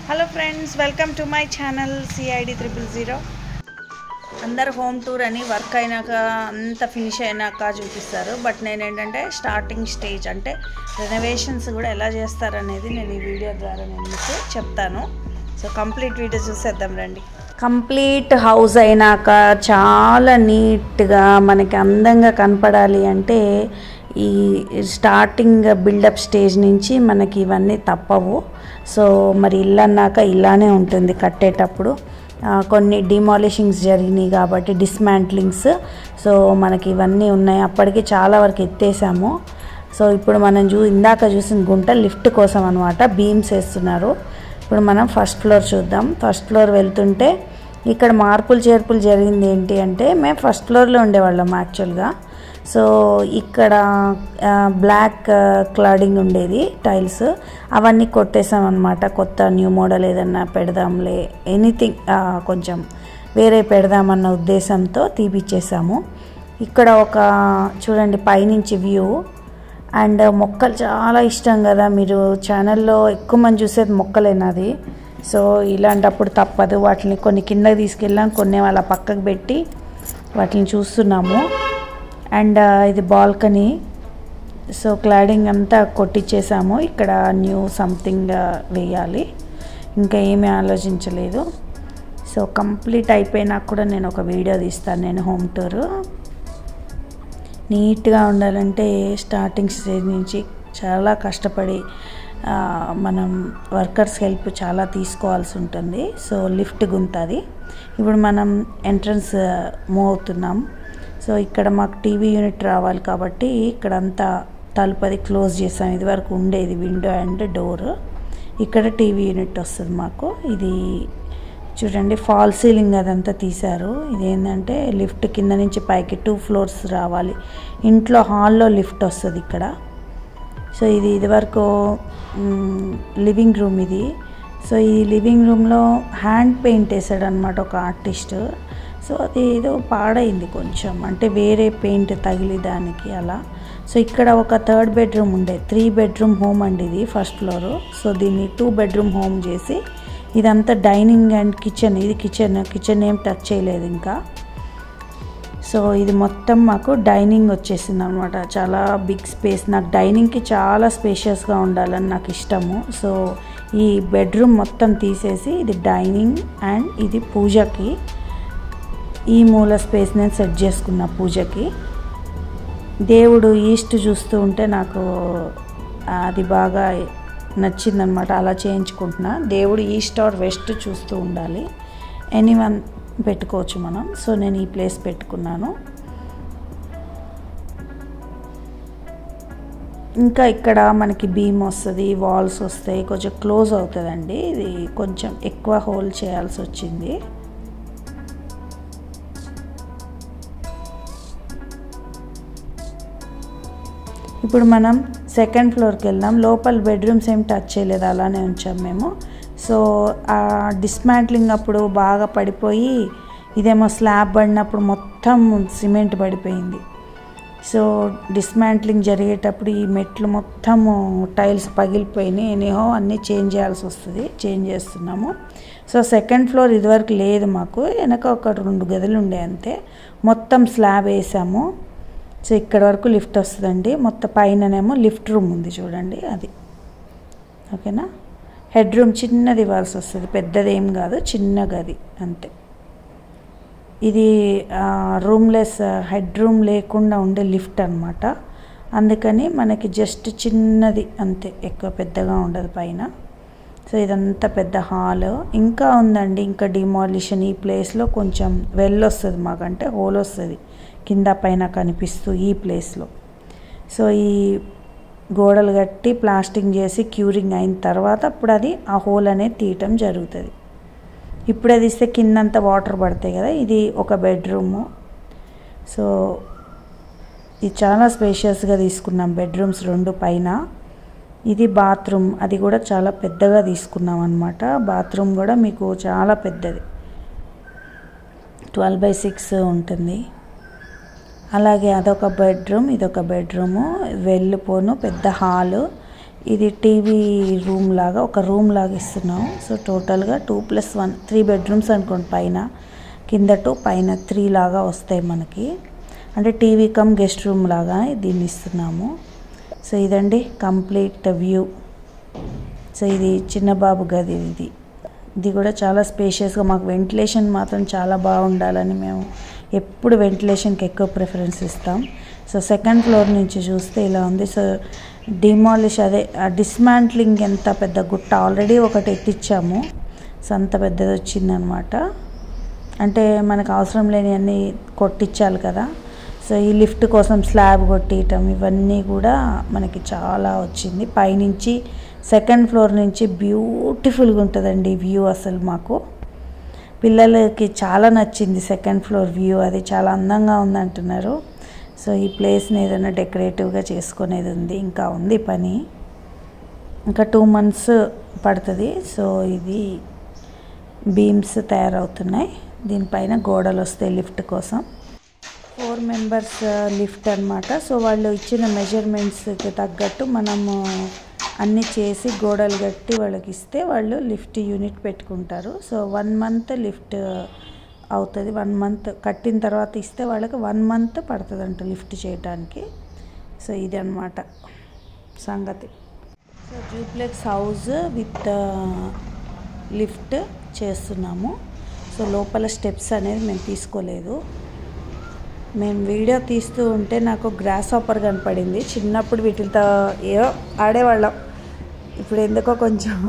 hello friends welcome to my channel CID triple zero అందరు home tour అని work అయినాక అంత ఫినిష్ అయినాక చూపిస్తారు బట్ నేను ఏంటంటే స్టార్టింగ్ స్టేజ్ అంటే రెనోవేషన్స్ కూడా ఎలా చేస్తారనేది నేను ఈ వీడియో ద్వారా నేను మీకు చెప్తాను సో కంప్లీట్ వీడియో చూసేద్దాం రండి కంప్లీట్ హౌస్ అయినాక చాలా నీట్గా మనకి అందంగా కనపడాలి అంటే ఈ స్టార్టింగ్ బిల్డప్ స్టేజ్ నుంచి మనకి ఇవన్నీ తప్పవు సో మరి ఇల్లు అన్నాక ఇలానే ఉంటుంది కట్టేటప్పుడు ఆ, కొన్ని డిమాలిషింగ్స్ జరిగినాయి కాబట్టి డిస్మాంట్లింగ్స్ సో మనకి ఇవన్నీ ఉన్నాయి అప్పటికి చాలా వరకు ఎత్తేసాము సో ఇప్పుడు మనం చూ ఇందాక చూసిన గుంట లిఫ్ట్ కోసం అనమాట బీమ్స్ వేస్తున్నారు ఇప్పుడు మనం ఫస్ట్ ఫ్లోర్ చూద్దాం ఫస్ట్ ఫ్లోర్ వెళ్తుంటే ఇక్కడ మార్పులు చేర్పులు జరిగింది ఏంటి అంటే మేము ఫస్ట్ ఫ్లోర్లో ఉండేవాళ్ళం యాక్చువల్గా సో ఇక్కడ ఆ, బ్లాక్ ఆ, క్లాడింగ్ ఉండేది టైల్స్ అవన్నీ కొట్టేసాం అనమాట కొత్త న్యూ మోడల్ ఏదన్నా పెడదాంలే ఎనీథింగ్ ఆ, కొంచెం వేరే పెడదామన్న ఉద్దేశంతో తీపిచ్చేసాము ఇక్కడ ఒక చూడండి పైనుంచి వ్యూ అండ్ మొక్కలు చాలా ఇష్టం కదా మీరు ఛానల్లో ఎక్కువ మంది చూసేది మొక్కలేనది సో ఇలాంటప్పుడు తప్పదు వాటిని కొన్ని కిందకి తీసుకెళ్ళాం కొన్ని వాళ్ళ పక్కకు పెట్టి వాటిని చూస్తున్నాము అండ్ ఇది బాల్కనీ సో క్లాడింగ్ అంతా కొట్టించేసాము ఇక్కడ న్యూ సంథింగ్ వేయాలి ఇంకా ఏమీ ఆలోచించలేదు సో కంప్లీట్ అయిపోయినాక కూడా నేను ఒక వీడియో తీస్తాను నేను హోమ్ టూర్ నీట్గా ఉండాలంటే స్టార్టింగ్ స్టేజ్ నుంచి చాలా కష్టపడి ఆ, మనం వర్కర్స్ హెల్ప్ చాలా తీసుకోవాల్సి ఉంటుంది సో లిఫ్ట్ గుంతది ఇప్పుడు మనం ఎంట్రన్స్ మూవ్ అవుతున్నాం సో ఇక్కడ మాకు టీవీ యూనిట్ రావాలి కాబట్టి ఇక్కడ అంతా తలుపది క్లోజ్ చేసాం ఇది వరకు ఉండేది విండో అండ్ డోర్ ఇక్కడ టీవీ యూనిట్ వస్తుంది మాకు ఇది చూడండి ఫాల్ సీలింగ్ అదంతా తీశారు ఇదేంటంటే లిఫ్ట్ కింద నుంచి పైకి టూ ఫ్లోర్స్ రావాలి ఇంట్లో హాల్లో లిఫ్ట్ వస్తుంది ఇక్కడ సో ఇది ఇదివరకు మ్, లివింగ్ రూమ్ ఇది సో ఈ లివింగ్ రూమ్లో హ్యాండ్ పెయింట్ వేసాడు అనమాట ఒక ఆర్టిస్ట్ సో అది ఏదో పాడైంది కొంచెం అంటే వేరే పెయింట్ తగిలి దానికి అలా సో ఇక్కడ ఒక థర్డ్ బెడ్రూమ్ ఉండే త్రీ బెడ్రూమ్ హోమ్ అండి ఇది ఫస్ట్ ఫ్లోర్ సో దీన్ని టూ బెడ్రూమ్ హోమ్ చేసి ఇదంతా డైనింగ్ అండ్ కిచెన్ ఇది కిచెన్ కిచెన్ ఏం టచ్ చేయలేదు ఇంకా సో ఇది మొత్తం మాకు డైనింగ్ వచ్చేసింది అనమాట చాలా బిగ్ స్పేస్ నాకు డైనింగ్కి చాలా స్పేషియస్గా ఉండాలని నాకు ఇష్టము సో ఈ బెడ్రూమ్ మొత్తం తీసేసి ఇది డైనింగ్ అండ్ ఇది పూజకి ఈ మూల స్పేస్ నేను సెట్ చేసుకున్న పూజకి దేవుడు ఈస్ట్ చూస్తూ ఉంటే నాకు అది బాగా నచ్చిందనమాట అలా చేయించుకుంటున్నా దేవుడు ఈస్ట్ ఆర్ వెస్ట్ చూస్తూ ఉండాలి ఎనీ వన్ పెట్టుకోవచ్చు మనం సో నేను ఈ ప్లేస్ పెట్టుకున్నాను ఇంకా ఇక్కడ మనకి బీమ్ వస్తుంది వాల్స్ వస్తాయి కొంచెం క్లోజ్ అవుతుందండి ఇది కొంచెం ఎక్కువ హోల్ చేయాల్సి వచ్చింది ఇప్పుడు మనం సెకండ్ ఫ్లోర్కి వెళ్దాం లోపల బెడ్రూమ్స్ ఏం టచ్ చేయలేదు అలానే ఉంచాం మేము సో ఆ డిస్మాంట్లింగ్ అప్పుడు బాగా పడిపోయి ఇదేమో స్లాబ్ పడినప్పుడు మొత్తం సిమెంట్ పడిపోయింది సో డిస్మాంట్లింగ్ జరిగేటప్పుడు ఈ మెట్లు మొత్తం టైల్స్ పగిలిపోయినాయి ఎనీహో అన్నీ చేంజ్ చేయాల్సి వస్తుంది చేంజ్ చేస్తున్నాము సో సెకండ్ ఫ్లోర్ ఇదివరకు లేదు మాకు వెనక ఒక రెండు గదులు ఉండే అంతే మొత్తం స్లాబ్ వేసాము సో ఇక్కడ వరకు లిఫ్ట్ వస్తుందండి మొత్తం పైననేమో లిఫ్ట్ రూమ్ ఉంది చూడండి అది ఓకేనా హెడ్ రూమ్ చిన్నది ఇవ్వాల్సి వస్తుంది పెద్దది ఏం కాదు చిన్న గది అంతే ఇది రూమ్లెస్ హెడ్ రూమ్ లేకుండా ఉండే లిఫ్ట్ అనమాట అందుకని మనకి జస్ట్ చిన్నది అంతే ఎక్కువ పెద్దగా ఉండదు పైన సో ఇదంతా పెద్ద హాల్ ఇంకా ఉందండి ఇంకా డిమాలిషన్ ఈ ప్లేస్లో కొంచెం వెల్ వస్తుంది మాకంటే హోల్ వస్తుంది కింద పైన కనిపిస్తూ ఈ ప్లేస్లో సో ఈ గోడలు కట్టి ప్లాస్టింగ్ చేసి క్యూరింగ్ అయిన తర్వాత అప్పుడు అది ఆ హోల్ అనేది తీయటం జరుగుతుంది ఇప్పుడు అది ఇస్తే కిందంతా వాటర్ పడతాయి కదా ఇది ఒక బెడ్రూము సో ఇది చాలా స్పేషియస్గా తీసుకున్నాం బెడ్రూమ్స్ రెండు పైన ఇది బాత్రూమ్ అది కూడా చాలా పెద్దగా తీసుకున్నాం అనమాట బాత్రూమ్ కూడా మీకు చాలా పెద్దది ట్వెల్వ్ బై సిక్స్ ఉంటుంది అలాగే అదొక బెడ్రూమ్ ఇదొక బెడ్రూము వెళ్ళిపోను పెద్ద హాలు ఇది టీవీ రూమ్ లాగా ఒక రూమ్ లాగా ఇస్తున్నాం సో టోటల్గా two plus one three bedrooms అనుకోండి పైన కింద టూ పైన త్రీ లాగా వస్తాయి మనకి అంటే టీవీ కమ్ గెస్ట్ రూమ్ లాగా దీన్ని ఇస్తున్నాము సో ఇదండి కంప్లీట్ వ్యూ సో ఇది చిన్న బాబు గది ఇది ఇది కూడా చాలా స్పేషియస్గా మాకు వెంటిలేషన్ మాత్రం చాలా బాగుండాలని మేము ఎప్పుడు వెంటిలేషన్కి ఎక్కువ ప్రిఫరెన్స్ ఇస్తాం సో సెకండ్ ఫ్లోర్ నుంచి చూస్తే ఇలా ఉంది సో డిమాలిష్ అదే డిస్మాంట్లింగ్ ఎంత పెద్ద గుట్ట ఆల్రెడీ ఒకటి ఎత్తిచ్చాము సో అంత పెద్దది వచ్చిందనమాట అంటే మనకు అవసరం లేని అన్నీ కొట్టించాలి కదా సో ఈ లిఫ్ట్ కోసం స్లాబ్ కొట్టియటం ఇవన్నీ కూడా మనకి చాలా వచ్చింది పైనుంచి సెకండ్ ఫ్లోర్ నుంచి బ్యూటిఫుల్గా ఉంటుందండి వ్యూ అసలు మాకు పిల్లలకి చాలా నచ్చింది సెకండ్ ఫ్లోర్ వ్యూ అది చాలా అందంగా ఉంది అంటున్నారు సో ఈ ప్లేస్ని ఏదైనా డెకరేటివ్గా చేసుకునేది ఉంది ఇంకా ఉంది పని ఇంకా టూ మంత్స్ పడుతుంది సో ఇది బీమ్స్ తయారవుతున్నాయి దీనిపైన గోడలు వస్తాయి లిఫ్ట్ కోసం ఫోర్ మెంబర్స్ లిఫ్ట్ అనమాట సో వాళ్ళు ఇచ్చిన మెజర్మెంట్స్కి తగ్గట్టు మనము అన్నీ చేసి గోడలు కట్టి వాళ్ళకి ఇస్తే వాళ్ళు లిఫ్ట్ యూనిట్ పెట్టుకుంటారు సో వన్ మంత్ లిఫ్ట్ అవుతుంది వన్ మంత్ కట్టిన తర్వాత ఇస్తే వాళ్ళకి వన్ మంత్ పడుతుందంట లిఫ్ట్ చేయడానికి సో ఇది అనమాట సంగతి so duplex house with lift చేస్తున్నాము సో లోపల స్టెప్స్ అనేది మేము తీసుకోలేదు మేము వీడియో తీస్తూ ఉంటే నాకు గ్రాస్ ఆపర్ కనపడింది చిన్నప్పుడు వీటితో ఏవో ఆడేవాళ్ళం ఇప్పుడు ఎందుకో కొంచెం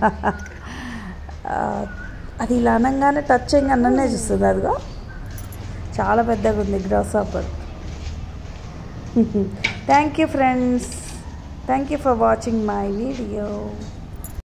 అది ఇలా అనగానే టచ్ చేయగా అన్ననే చూస్తుంది అదిగో చాలా పెద్దగా ఉంది గ్రాస్ ఆపర్ thank you friends thank you for watching my video